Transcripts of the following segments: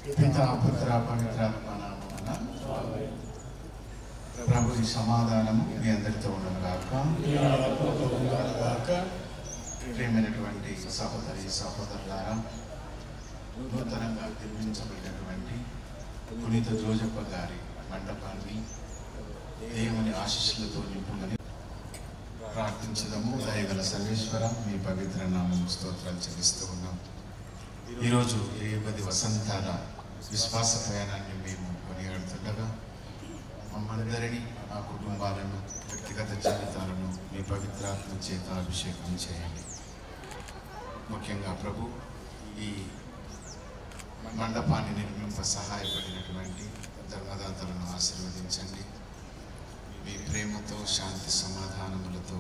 పితా పుత్ర పవిత్రాత్మ నామమున ప్రభు ఈ సమాధానము మీ అందరితో ఉండగాక ప్రేమైనటువంటి సహోదరి సహోదరులారా నూతనంగా నిర్మించబడినటువంటి పునీత జోజప్ప గారి మండపాన్ని దేవుని ఆశీస్సులతో నింపుమని ప్రార్థించదము దయగల సర్వేశ్వర మీ పవిత్ర నామం స్తోత్రాలు చెల్లిస్తూ ఉన్నాం ఈరోజు ఏబది వసంతాల విశ్వాస ప్రయాణాన్ని మేము కొనియాడుతుండగా మమ్మందరినీ మా కుటుంబాలను వ్యక్తిగత జీవితాలను మీ పవిత్రాత్మ చేత అభిషేకం చేయండి ముఖ్యంగా ప్రభు ఈ మండపాన్ని నిర్మింప సహాయపడినటువంటి ధర్మదాతలను ఆశీర్వదించండి మీ ప్రేమతో శాంతి సమాధానములతో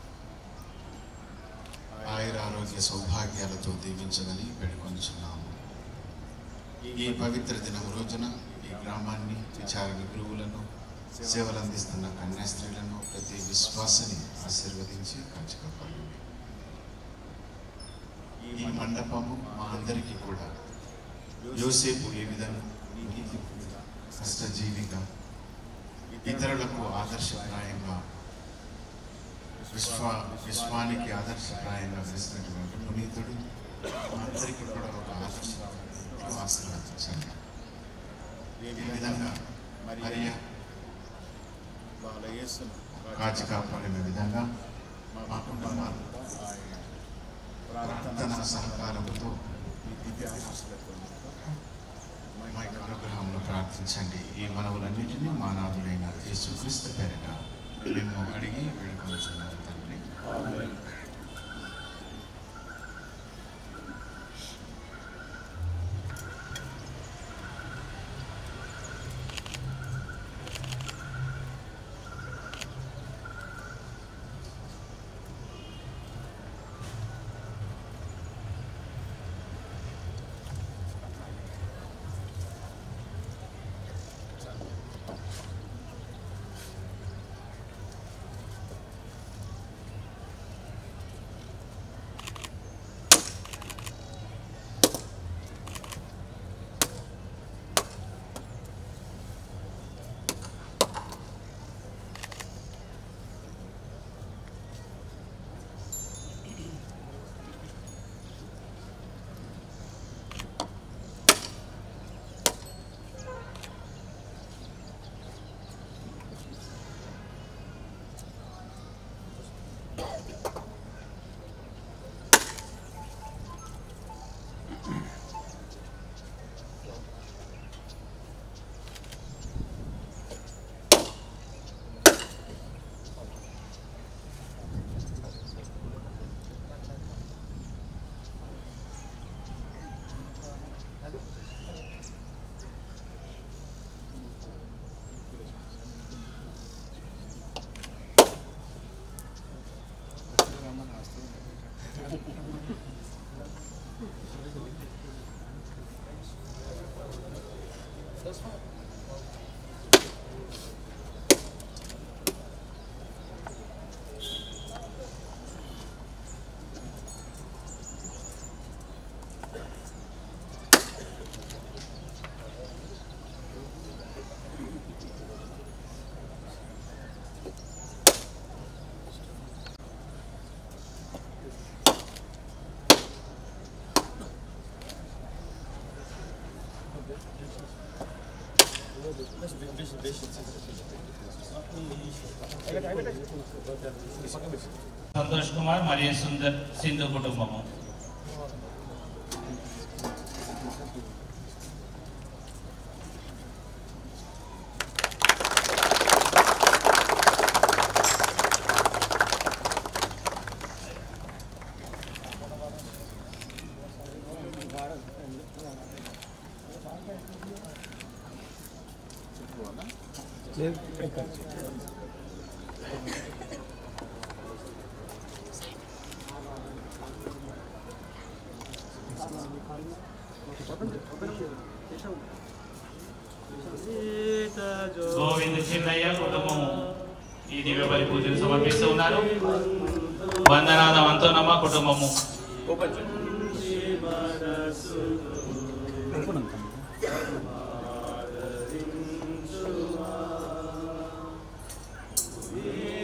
ఆయురారోగ్య సౌభాగ్యాలతో దీవించదని పెట్టుకొనిచున్నాము ఈ పవిత్ర దినం రోజున ఈ గ్రామాన్ని విచారణ గురువులను సేవలు అందిస్తున్న కన్యాస్త్రీలను ప్రతి విశ్వాసని ఆశీర్వదించి కాచుకోవాలి ఈ మండపము మా అందరికీ కూడా యోసేపు ఏ విధంగా నీతిపరుడుగా, కష్టజీవిగా ఇతరులకు ఆదర్శప్రాయంగా విశ్వ విశ్వానికి ఆదర్శప్రాయంగా వేసినటువంటి పునీతుడు మా అందరికీ కూడా ఒక ఆదర్శప్రాయంగా ఆశీర్వదించండి ఈ విధంగా మరియా వాళ్ళ యేసును కాచి కాపాడిన విధంగా మా కుటుంబాలు ప్రార్థన సహకారముతో మీ దివ్య ఆశీస్సులతో మా యొక్క అనుగ్రహంలో ప్రార్థించండి ఈ మనవులన్నింటినీ మా నాథుడైన యేసుక్రీస్తు పేరిట మేము అడిగి వేడుకొంచున్నాము తండ్రి సంతోష్ కుమార్ మరియు సుందర్ సింధు కుటుంబము గోవింద్ చిన్నయ్య కుటుంబము ఈ దివ్య బలి పూజలు సమర్పిస్తూ ఉన్నారు వందనాద వంతోనమ్మ కుటుంబము ఓపెన్ చేయండి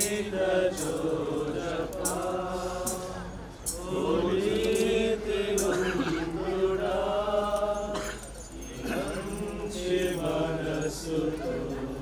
మనసు